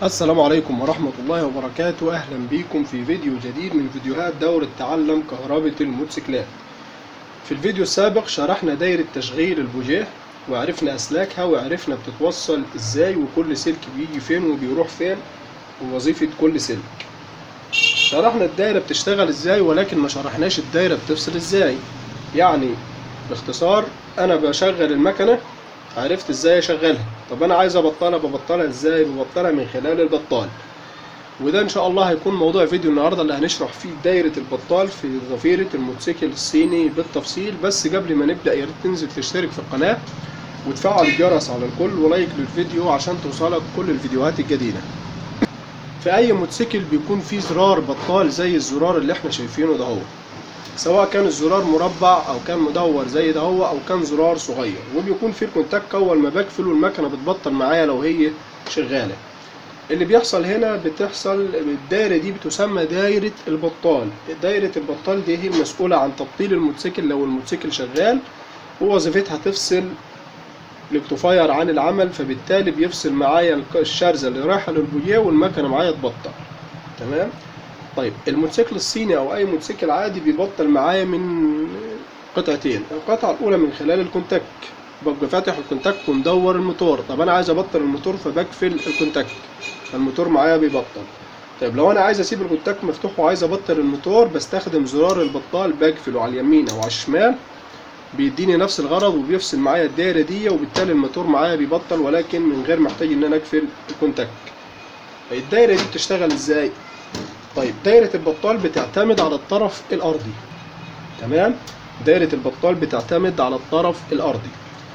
السلام عليكم ورحمة الله وبركاته أهلا بيكم في فيديو جديد من فيديوهات دورة تعلم كهربة الموتوسيكلات في الفيديو السابق شرحنا دايرة تشغيل البوجيه وعرفنا أسلاكها وعرفنا بتتوصل إزاي وكل سلك بيجي فين وبيروح فين ووظيفة كل سلك شرحنا الدايرة بتشتغل إزاي ولكن ما شرحناش الدايرة بتفصل إزاي يعني باختصار أنا بشغل المكنة عرفت ازاي اشغلها طب انا عايز ابطلها ببطلها ازاي ببطلها من خلال البطال وده ان شاء الله هيكون موضوع فيديو النهارده اللي هنشرح فيه دايره البطال في ضفيره الموتوسيكل الصيني بالتفصيل بس قبل ما نبدا يا ريت تنزل تشترك في القناه وتفعل الجرس على الكل ولايك للفيديو عشان توصلك كل الفيديوهات الجديده في اي موتوسيكل بيكون فيه زرار بطال زي الزرار اللي احنا شايفينه ده هو سواء كان الزرار مربع او كان مدور زي ده هو او كان زرار صغير وبيكون فيه الكونتاك اول ما بقفله المكنه بتبطل معايا لو هي شغاله اللي بيحصل هنا بتحصل الدايره دي بتسمى دايره البطال دايره البطال دي هي المسؤوله عن تبطيل الموتوسيكل لو الموتوسيكل شغال ووظيفتها تفصل الاكتفاير عن العمل فبالتالي بيفصل معايا الشرزه اللي رايحه للبوجيه والمكنه معايا تبطل تمام طيب الموتوسيكل الصيني او اي موتوسيكل عادي بيبطل معايا من قطعتين القطعه الاولى من خلال الكونتاك ببقى فاتح الكونتاك ومدور الموتور طب انا عايز ابطل الموتور فبقفل الكونتاك فالموتور معايا بيبطل طيب لو انا عايز اسيب الكونتاك مفتوح وعايز ابطل الموتور بستخدم زرار البطال بقفله على اليمين او على الشمال بيديني نفس الغرض وبيفصل معايا الدايره دي وبالتالي الموتور معايا بيبطل ولكن من غير محتاج ان انا اقفل الكونتاك الدايره دي بتشتغل ازاي طيب دايرة البطال بتعتمد على الطرف الأرضي تمام دايرة البطال بتعتمد على الطرف الأرضي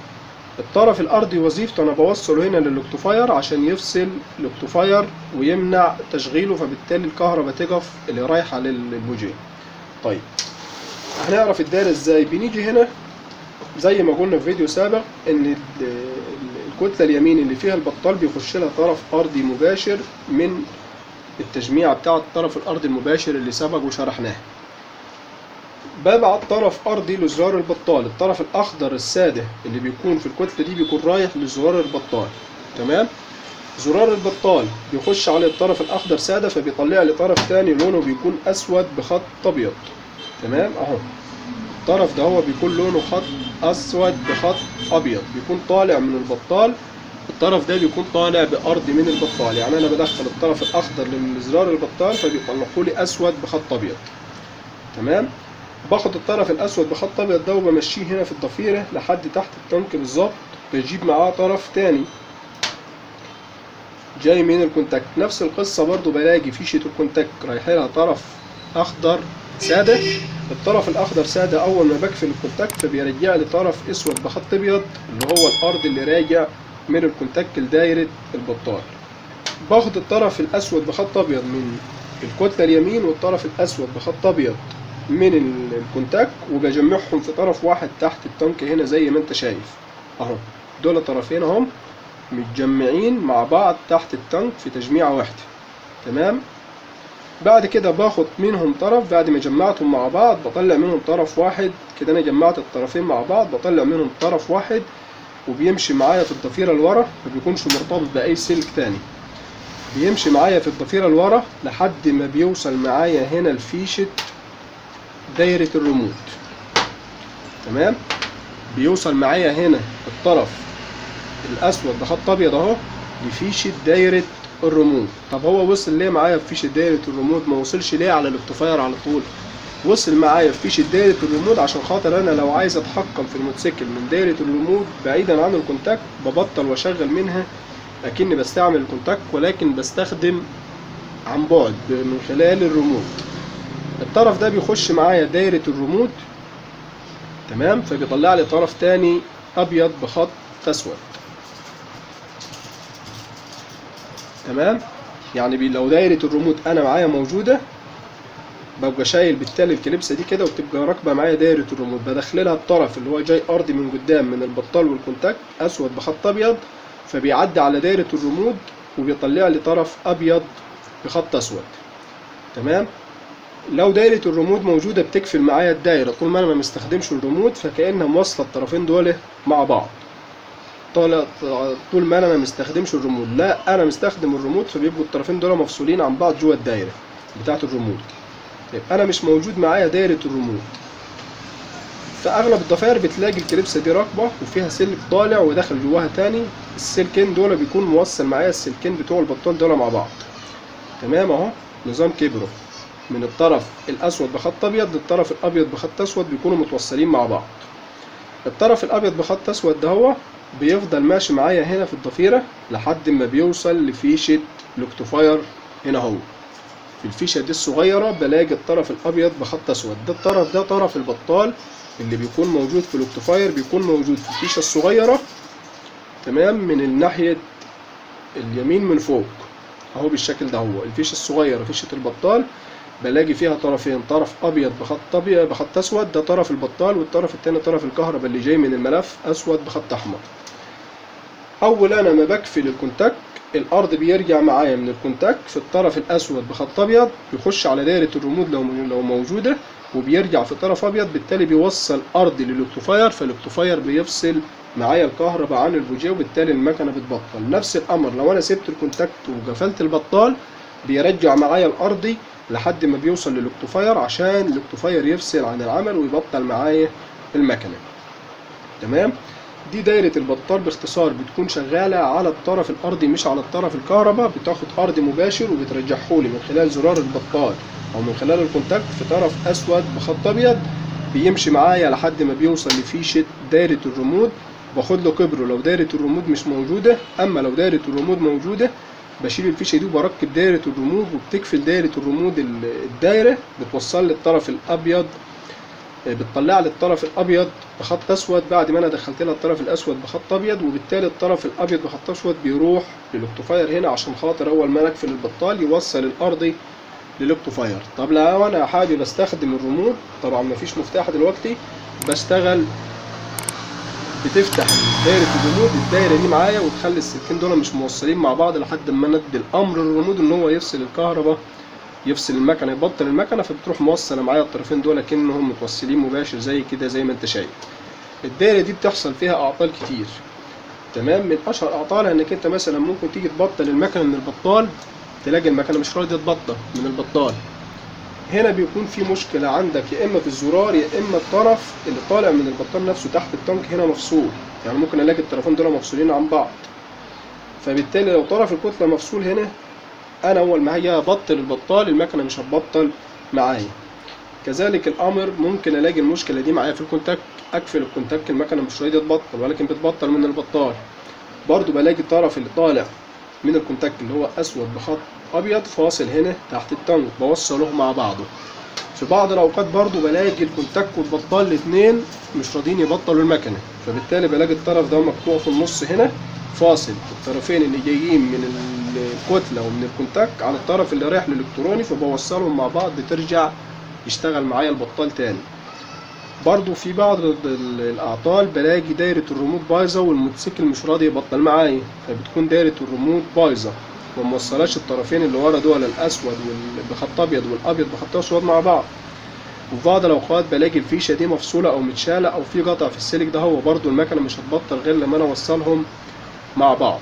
الطرف الأرضي وظيفته أنا بوصله هنا للإكتفاير عشان يفصل الإكتفاير ويمنع تشغيله فبالتالي الكهرباء تقف اللي رايحة للبوجيه طيب هنعرف الدايرة ازاي بنيجي هنا زي ما قلنا في فيديو سابق ان الكتلة اليمين اللي فيها البطال بيخش لها طرف أرضي مباشر من التجميع بتاع الطرف الأرضي المباشر اللي سبق وشرحناه ببعت طرف أرضي لزرار البطال الطرف الأخضر السادة اللي بيكون في الكتلة دي بيكون رايح لزرار البطال تمام زرار البطال بيخش على الطرف الأخضر سادة فبيطلع لي طرف تاني لونه بيكون أسود بخط أبيض تمام أهو الطرف ده هو بيكون لونه خط أسود بخط أبيض بيكون طالع من البطال الطرف ده بيكون طالع بأرض من البطال يعني أنا بدخل الطرف الأخضر لزرار البطال فبيطلعوا لي أسود بخط أبيض تمام باخد الطرف الأسود بخط أبيض ده وبمشيه هنا في الضفيرة لحد تحت التانك بالظبط بجيب معاه طرف تاني جاي من الكونتاكت نفس القصة برضو بلاقي فيشة الكونتاكت رايح لها طرف أخضر سادة الطرف الأخضر سادة أول ما بقفل الكونتاكت فبيرجع لي طرف أسود بخط أبيض اللي هو الأرض اللي راجع من الكونتاك لدايرة البطال باخد الطرف الأسود بخط أبيض من الكتلة اليمين والطرف الأسود بخط أبيض من الكونتاك وبجمعهم في طرف واحد تحت التانك هنا زي ما انت شايف اهو دول طرفين اهم متجمعين مع بعض تحت التانك في تجميعة واحدة تمام بعد كده باخد منهم طرف بعد ما جمعتهم مع بعض بطلع منهم طرف واحد كده انا جمعت الطرفين مع بعض بطلع منهم طرف واحد وبيمشي معايا في الضفيرة لورا ما بيكونش مرتبط بأي سلك تاني بيمشي معايا في الضفيرة لورا لحد ما بيوصل معايا هنا لفيشة دايرة الريموت تمام بيوصل معايا هنا الطرف الأسود بخط أبيض أهو لفيشة دايرة الريموت طب هو وصل ليه معايا في فيشة دايرة الريموت ما وصلش ليه على الاكتفاير على طول وصل معايا في فيشة دايرة الريموت عشان خاطر انا لو عايز اتحكم في الموتوسيكل من دايرة الريموت بعيدا عن الكونتاكت ببطل واشغل منها اكني بستعمل الكونتاكت ولكن بستخدم عن بعد من خلال الريموت الطرف ده بيخش معايا دايرة الريموت تمام فبيطلع لي طرف تاني ابيض بخط اسود تمام يعني لو دايرة الريموت انا معايا موجودة ببقى شايل بالتالي الكليبسه دي كده وبتبقى راكبه معايا دايره الريموت بدخلها الطرف اللي هو جاي ارضي من قدام من البطال والكونتاكت اسود بخط ابيض فبيعدي على دايره الريموت وبيطلع لي طرف ابيض بخط اسود تمام لو دايره الريموت موجوده بتقفل معايا الدايره طول ما انا ما مستخدمش الريموت فكانها موصله الطرفين دول مع بعض طالع طول ما انا ما مستخدمش الريموت لا انا مستخدم الريموت فبيبقوا الطرفين دول مفصولين عن بعض جوه الدايره بتاعه الريموت طيب انا مش موجود معايا دايره الريموت فاغلب الضفاير بتلاقي الكليبسه دي راكبه وفيها سلك طالع وداخل جواها تاني السلكين دول بيكون موصل معايا السلكين بتوع البطال دول مع بعض تمام اهو نظام كبره من الطرف الاسود بخط ابيض للطرف الابيض بخط اسود بيكونوا متوصلين مع بعض الطرف الابيض بخط اسود ده هو بيفضل ماشي معايا هنا في الضفيره لحد ما بيوصل لفيشه الاكتوفاير هنا اهو في الفيشه دي الصغيره بلاقي الطرف الابيض بخط اسود ده الطرف ده طرف البطال اللي بيكون موجود في الاكتوفاير بيكون موجود في الفيشه الصغيره تمام من الناحيه اليمين من فوق اهو بالشكل ده هو الفيشه الصغيره فيشه البطال بلاقي فيها طرفين طرف ابيض بخط ابيض بخط اسود ده طرف البطال والطرف التاني طرف الكهرباء اللي جاي من الملف اسود بخط احمر اول انا ما بقفل الكونتاك الارض بيرجع معايا من الكونتاك في الطرف الاسود بخط ابيض بيخش على دايره الرمود لو لو موجوده وبيرجع في طرف ابيض بالتالي بيوصل ارضي للاكتوفاير فالاكتوفاير بيفصل معايا الكهرباء عن البوجيه وبالتالي المكنه بتبطل نفس الامر لو انا سبت الكونتاكت وقفلت البطال بيرجع معايا الارضي لحد ما بيوصل للاكتوفاير عشان الاكتوفاير يفصل عن العمل ويبطل معايا المكنه تمام دي دايرة البطال باختصار بتكون شغالة على الطرف الأرضي مش على الطرف الكهرباء بتاخد أرضي مباشر وبترجعهولي من خلال زرار البطال أو من خلال الكونتاكت في طرف أسود بخط أبيض بيمشي معايا لحد ما بيوصل لفيشة دايرة الرمود باخد له كبره لو دايرة الرمود مش موجودة أما لو دايرة الرمود موجودة بشيل الفيشة دي وبركب دايرة الرمود وبتقفل دايرة الرمود الدايرة بتوصل لي الطرف الأبيض بتطلع لي الطرف الابيض بخط اسود بعد ما انا دخلت لها الطرف الاسود بخط ابيض وبالتالي الطرف الابيض بخط اسود بيروح للاكتوفاير هنا عشان خاطر اول ما نقفل البطال يوصل الارضي للاكتوفاير طب لو انا حابب استخدم الريموت طبعا مفيش مفتاح دلوقتي بشتغل بتفتح دايرة الريموت الدايرة دي معايا وتخلي السلكين دول مش موصلين مع بعض لحد ما ندي الامر للريموت ان هو يفصل الكهرباء يفصل المكنه يبطل المكنه فبتروح موصله معايا الطرفين دول كأنهم متوصلين مباشر زي كده زي ما انت شايف الدايره دي بتحصل فيها اعطال كتير تمام من اشهر اعطالها انك انت مثلا ممكن تيجي تبطل المكنه من البطال تلاقي المكنه مش راضيه تبطل من البطال هنا بيكون في مشكله عندك يا اما في الزرار يا اما الطرف اللي طالع من البطال نفسه تحت التانك هنا مفصول يعني ممكن الاقي الطرفين دول مفصولين عن بعض فبالتالي لو طرف الكتله مفصول هنا انا اول ما هاجي ابطل البطال المكنه مش هتبطل معايا كذلك الامر ممكن الاقي المشكله دي معايا في الكونتاك اقفل الكونتاك المكنه مش راضيه تبطل ولكن بتبطل من البطال برضو بلاقي الطرف اللي طالع من الكونتاك اللي هو اسود بخط ابيض فاصل هنا تحت التانك بوصله مع بعضه في بعض الاوقات برضو بلاقي الكونتاك والبطال الاثنين مش راضيين يبطلوا المكنه فبالتالي بلاقي الطرف ده مقطوع في النص هنا فاصل الطرفين اللي جايين من الكتله ومن الكونتاك على الطرف اللي رايح للالكتروني فبوصلهم مع بعض بترجع يشتغل معايا البطال تاني برضو في بعض الاعطال بلاقي دايره الريموت بايظه والموتوسيكل مش راضي يبطل معايا فبتكون دايره الريموت بايظه ما موصلاش الطرفين اللي ورا دول الاسود بخط ابيض والابيض بخط اسود مع بعض وفي بعض الاوقات بلاقي الفيشه دي مفصوله او متشاله او في قطع في السلك ده هو برضو المكنه مش هتبطل غير لما انا اوصلهم مع بعض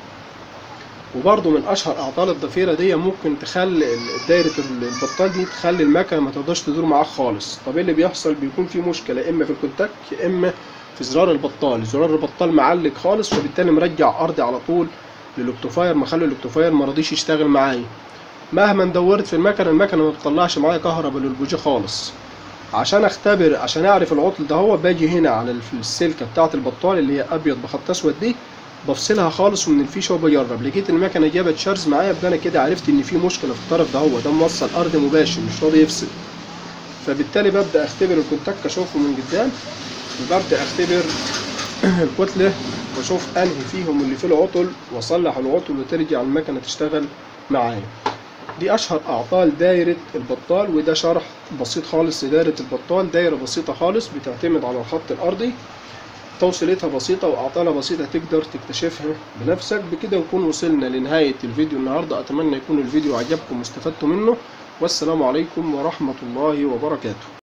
وبرضه من اشهر اعطال الضفيره دي ممكن تخلي دايره البطال دي تخلي المكنه ما تقدرش تدور معاك خالص طب ايه اللي بيحصل بيكون في مشكله يا اما في الكونتاك يا اما في زرار البطال زرار البطال معلق خالص فبالتالي مرجع ارضي على طول للاكتوفاير مخلي الاكتوفاير ما رضيش يشتغل معايا مهما دورت في المكنه المكنه ما بتطلعش معايا كهرباء للبوجيه خالص عشان اختبر عشان اعرف العطل ده هو باجي هنا على السلكه بتاعه البطال اللي هي ابيض بخط اسود دي بفصلها خالص من الفيشه وبجرب لقيت المكنه جابت شارز معايا يبقى انا كده عرفت ان في مشكله في الطرف ده هو ده موصل ارض مباشر مش راضي يفصل فبالتالي ببدا اختبر الكونتاك اشوفه من قدام وببدا اختبر الكتله واشوف انهي فيهم اللي فيه العطل واصلح العطل وترجع المكنه تشتغل معايا دي اشهر اعطال دايره البطال وده شرح بسيط خالص لدايره البطال دايره بسيطه خالص بتعتمد على الخط الارضي توصيلتها بسيطة وأعطالها بسيطة تقدر تكتشفها بنفسك بكده نكون وصلنا لنهاية الفيديو النهاردة أتمنى يكون الفيديو عجبكم واستفدتوا منه والسلام عليكم ورحمة الله وبركاته